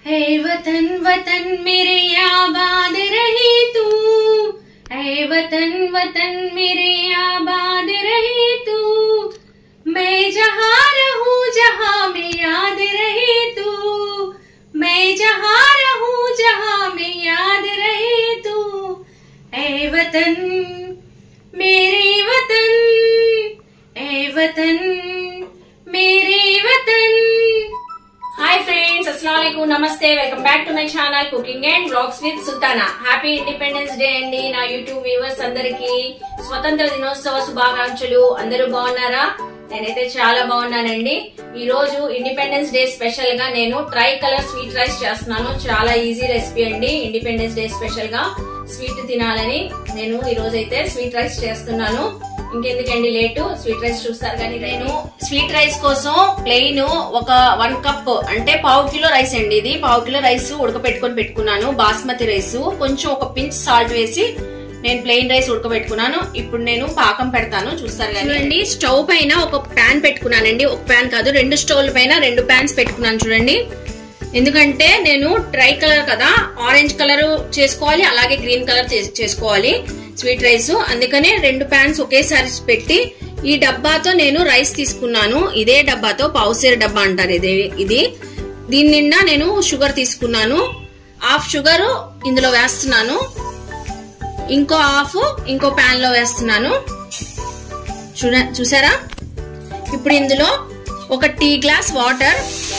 है वतन वतन मेरे आबाद रहे तू है वतन वतन मेरे आबाद रहे तू मैं जहाँ रहूं जहाँ में याद रहे तू मैं जहाँ रहूं जहाँ में याद रहे तू ऐ वतन मेरे वतन ऐ वतन मेरे वतन హాయ్ ఫ్రెండ్స్ అస్సలం నమస్తే welcome back to my channel cooking and blogs with Sultana happy independence day అండి నా యూట్యూబ్ వ్యూవర్స్ అందరికి స్వతంత్ర దినోత్సవ శుభాకాంక్షలు అందరూ బాగున్నారా నేనైతే చాలా బాగున్నానండి ఈ రోజు ఇండిపెండెన్స్ డే స్పెషల్ గా నేను ట్రై కలర్ స్వీట్ రైస్ చేస్తున్నాను చాలా ఈజీ రెసిపీ అండి ఇండిపెండెన్స్ డే స్పెషల్ గా స్వీట్ తినాలని నేను ఈ రోజు అయితే స్వీట్ రైస్ చేస్తున్నాను ఇంకెందుకండి లేటు స్వీట్ రైస్ చూస్తారు కానీ నేను స్వీట్ రైస్ కోసం ప్లెయిన్ ఒక వన్ కప్ అంటే పావు కిలో రైస్ అండి ఇది పావు కిలో రైస్ ఉడకపెట్టుకొని పెట్టుకున్నాను బాస్మతి రైస్ కొంచెం ఒక పించ్ సాల్ట్ వేసి నేను ప్లెయిన్ రైస్ ఉడకబెట్టుకున్నాను ఇప్పుడు నేను పాకం పెడతాను చూస్తారు కానీ స్టవ్ పైన ఒక ప్యాన్ పెట్టుకున్నానండి ఒక ప్యాన్ కాదు రెండు స్టవ్ల పైన రెండు ప్యాన్స్ పెట్టుకున్నాను చూడండి ఎందుకంటే నేను డ్రై కలర్ కదా ఆరెంజ్ కలర్ చేసుకోవాలి అలాగే గ్రీన్ కలర్ చేసుకోవాలి స్వీట్ రైస్ అందుకనే రెండు ప్యాన్స్ ఒకేసారి పెట్టి ఈ డబ్బాతో నేను రైస్ తీసుకున్నాను ఇదే డబ్బాతో పావుసేరు డబ్బా అంటారు ఇది ఇది దీని నిండా నేను షుగర్ తీసుకున్నాను హాఫ్ షుగర్ ఇందులో వేస్తున్నాను ఇంకో హాఫ్ ఇంకో ప్యాన్ లో వేస్తున్నాను చూడ చూసారా ఇప్పుడు ఇందులో ఒక టీ గ్లాస్ వాటర్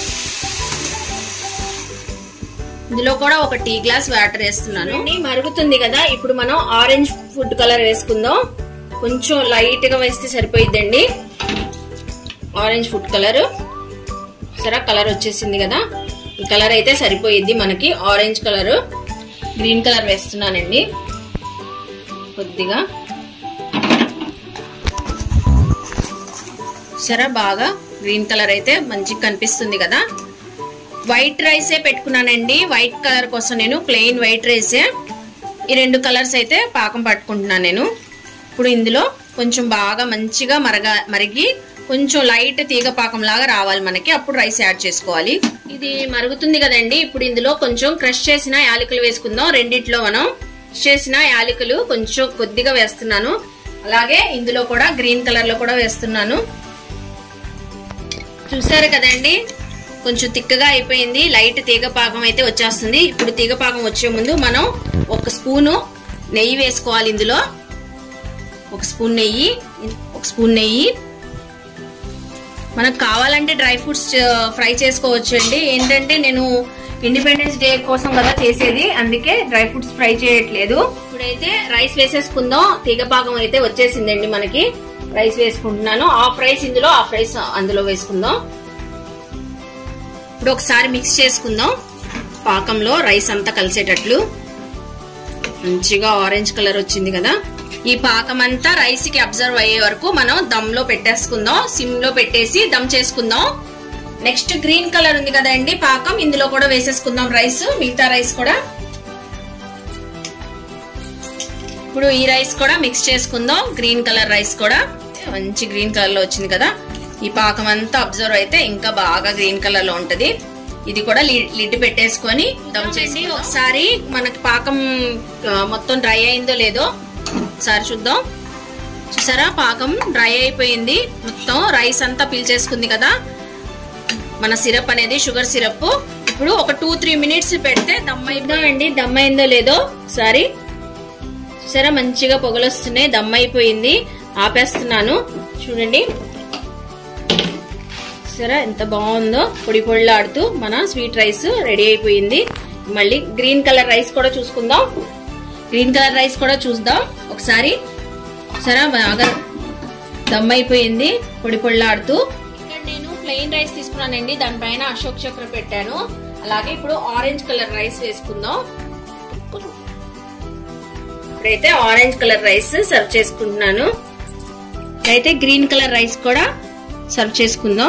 ఇందులో కూడా ఒక టీ గ్లాస్ వాటర్ వేస్తున్నాను మరుగుతుంది కదా ఇప్పుడు మనం ఆరెంజ్ ఫుడ్ కలర్ వేసుకుందాం కొంచెం లైట్ గా వేస్తే సరిపోయిద్దండి ఆరెంజ్ ఫుడ్ కలర్ సరే కలర్ వచ్చేసింది కదా ఈ కలర్ అయితే సరిపోయిద్ది మనకి ఆరెంజ్ కలర్ గ్రీన్ కలర్ వేస్తున్నానండి కొద్దిగా సరే బాగా గ్రీన్ కలర్ అయితే మంచిగా కనిపిస్తుంది కదా వైట్ రైసే పెట్టుకున్నానండి వైట్ కలర్ కోసం నేను ప్లెయిన్ వైట్ రైసే ఈ రెండు కలర్స్ అయితే పాకం పట్టుకుంటున్నాను నేను ఇప్పుడు ఇందులో కొంచెం బాగా మంచిగా మరగ మరిగి కొంచెం లైట్ తీగ పాకం లాగా రావాలి మనకి అప్పుడు రైస్ యాడ్ చేసుకోవాలి ఇది మరుగుతుంది కదండి ఇప్పుడు ఇందులో కొంచెం క్రష్ చేసిన యాలకులు వేసుకుందాం రెండిట్లో మనం చేసిన యాలకులు కొంచెం కొద్దిగా వేస్తున్నాను అలాగే ఇందులో కూడా గ్రీన్ కలర్ లో కూడా వేస్తున్నాను చూసారు కదండి కొంచెం తిక్కగా అయిపోయింది లైట్ తీగ పాకం అయితే వచ్చేస్తుంది ఇప్పుడు తీగ పాకం వచ్చే ముందు మనం ఒక స్పూను నెయ్యి వేసుకోవాలి ఇందులో ఒక స్పూన్ నెయ్యి ఒక స్పూన్ నెయ్యి మనకు కావాలంటే డ్రై ఫ్రూట్స్ ఫ్రై చేసుకోవచ్చు అండి ఏంటంటే నేను ఇండిపెండెన్స్ డే కోసం కదా చేసేది అందుకే డ్రై ఫ్రూట్స్ ఫ్రై చేయట్లేదు ఇప్పుడైతే రైస్ వేసేసుకుందాం తీగ పాకం అయితే వచ్చేసిందండి మనకి రైస్ వేసుకుంటున్నాను హాఫ్ రైస్ ఇందులో హాఫ్ రైస్ అందులో వేసుకుందాం ఇప్పుడు ఒకసారి మిక్స్ చేసుకుందాం పాకంలో రైస్ అంతా కలిసేటట్లు మంచిగా ఆరెంజ్ కలర్ వచ్చింది కదా ఈ పాకం అంతా రైస్ కి అబ్జర్వ్ అయ్యే వరకు మనం దమ్ లో పెట్టేసుకుందాం సిమ్ లో పెట్టేసి దమ్ చేసుకుందాం నెక్స్ట్ గ్రీన్ కలర్ ఉంది కదండి పాకం ఇందులో కూడా వేసేసుకుందాం రైస్ మిగతా రైస్ కూడా ఇప్పుడు ఈ రైస్ కూడా మిక్స్ చేసుకుందాం గ్రీన్ కలర్ రైస్ కూడా మంచి గ్రీన్ కలర్ లో వచ్చింది కదా ఈ పాకం అంతా అబ్జర్వ్ అయితే ఇంకా బాగా గ్రీన్ కలర్ లో ఉంటది ఇది కూడా లిడ్ పెట్టేసుకొని దమ్ చేసి ఒకసారి మనకి పాకం మొత్తం డ్రై అయిందో లేదో ఒకసారి చూద్దాం చూసారా పాకం డ్రై అయిపోయింది మొత్తం రైస్ అంతా పీల్చేసుకుంది కదా మన సిరప్ అనేది షుగర్ సిరప్ ఇప్పుడు ఒక టూ త్రీ మినిట్స్ పెడితే దమ్ అయిపోయిందండి దమ్ అయిందో లేదో ఒకసారి చూసారా మంచిగా పొగలు వస్తున్నాయి దమ్ అయిపోయింది ఆపేస్తున్నాను చూడండి సరే ఎంత బాగుందో పొడి పొడిలాడుతూ మన స్వీట్ రైస్ రెడీ అయిపోయింది మళ్ళీ గ్రీన్ కలర్ రైస్ కూడా చూసుకుందాం గ్రీన్ కలర్ రైస్ కూడా చూద్దాం ఒకసారి సరే బాగా దమ్ అయిపోయింది పొడి పొడిలాడుతూ ఇక్కడ నేను ప్లెయిన్ రైస్ తీసుకున్నానండి దానిపైన అశోక్ చక్ర పెట్టాను అలాగే ఇప్పుడు ఆరెంజ్ కలర్ రైస్ వేసుకుందాం ఇప్పుడైతే ఆరెంజ్ కలర్ రైస్ సర్వ్ చేసుకుంటున్నాను అయితే గ్రీన్ కలర్ రైస్ కూడా సర్వ్ చేసుకుందాం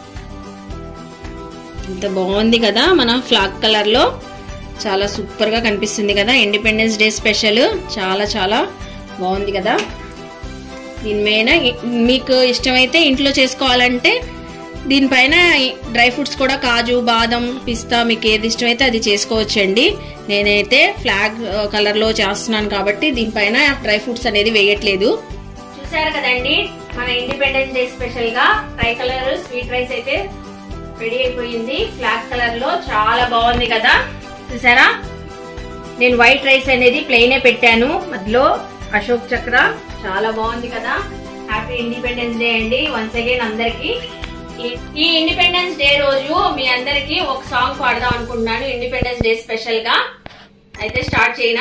ఇంత బాగుంది కదా మన ఫ్లాగ్ కలర్ లో చాలా సూపర్ గా కనిపిస్తుంది కదా ఇండిపెండెన్స్ డే స్పెషల్ చాలా చాలా బాగుంది కదా దీని మీద మీకు ఇష్టమైతే ఇంట్లో చేసుకోవాలంటే దీనిపైన డ్రై ఫ్రూట్స్ కూడా కాజు బాదం పిస్తా మీకు ఏది ఇష్టమైతే అది చేసుకోవచ్చండి నేనైతే ఫ్లాగ్ కలర్ లో చేస్తున్నాను కాబట్టి దీనిపైన డ్రై ఫ్రూట్స్ అనేది వేయట్లేదు చూసారు కదండి మన ఇండిపెండెన్స్ డే స్పెషల్ గా ట్రై కలర్ స్వీట్ రైస్ అయితే రెడీ అయిపోయింది ఫ్లాగ్ కలర్ లో చాలా బాగుంది కదా చూసారా నేను వైట్ రైస్ అనేది ప్లెయినే పెట్టాను మధ్యలో అశోక్ చక్ర చాలా బాగుంది కదా హ్యాపీ ఇండిపెండెన్స్ డే అండి వన్స్ అగైన్ అందరికి ఈ ఇండిపెండెన్స్ డే రోజు మీ అందరికి ఒక సాంగ్ పాడదాం అనుకుంటున్నాను ఇండిపెండెన్స్ డే స్పెషల్ గా అయితే స్టార్ట్ చేయనా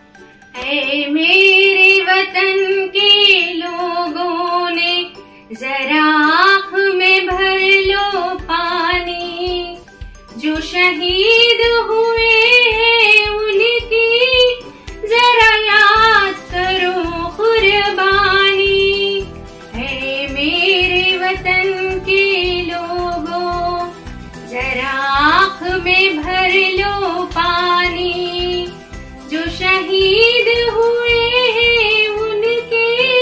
ऐ मेरे वतन के लोगों ने जरा आँख में भर लो पानी जो शहीद हुए हैं उनकी जरा याद करो कुर्बानी है मेरे वतन के लोगों जरा आँख में भर लो पानी जो शहीद हुए हैं उनके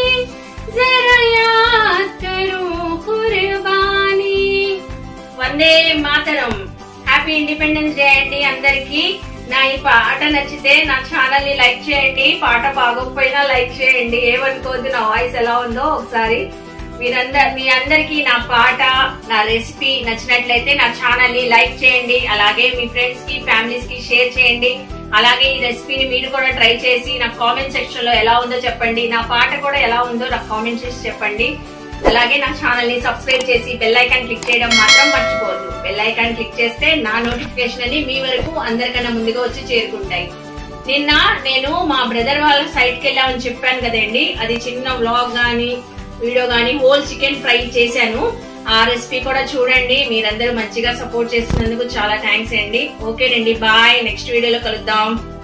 जरा याद करो कुर्बानी Vande Mataram happy independence day అండి అందరికి నా ఈ పాట నచ్చితే నా ఛానల్ ని లైక్ చేయండి పాట బాగోకపోయినా లైక్ చేయండి ఏమనుకోవద్దు నా వాయిస్ ఎలా ఉందో ఒకసారి మీరందరు మీ అందరికి నా పాట నా రెసిపీ నచ్చినట్లయితే నా ఛానల్ ని లైక్ చేయండి అలాగే మీ ఫ్రెండ్స్ కి ఫ్యామిలీస్ కి షేర్ చేయండి అలాగే ఈ రెసిపీని మీరు కూడా ట్రై చేసి నాకు కామెంట్ సెక్షన్ లో ఎలా ఉందో చెప్పండి నా పాట కూడా ఎలా ఉందో నాకు కామెంట్ చేసి చెప్పండి అలాగే నా ఛానల్ ని సబ్స్క్రైబ్ చేసి బెల్ ఐకాన్ క్లిక్ చేయడం మాత్రం మర్చిపోవద్దు బెల్ ఐకాన్ క్లిక్ చేస్తే నా నోటిఫికేషన్ అని మీ వరకు అందరికన్నా ముందుగా వచ్చి చేరుకుంటాయి నిన్న నేను మా బ్రదర్ వాళ్ళ సైట్ కి వెళ్ళామని చెప్పాను కదండి అది చిన్న వ్లాగ్ గానీ వీడియో గానీ హోల్ చికెన్ ఫ్రై చేశాను ఆ రెసిపీ కూడా చూడండి మీరందరూ మంచిగా సపోర్ట్ చేసినందుకు చాలా థ్యాంక్స్ అండి ఓకేనండి బాయ్ నెక్స్ట్ వీడియోలో కలుద్దాం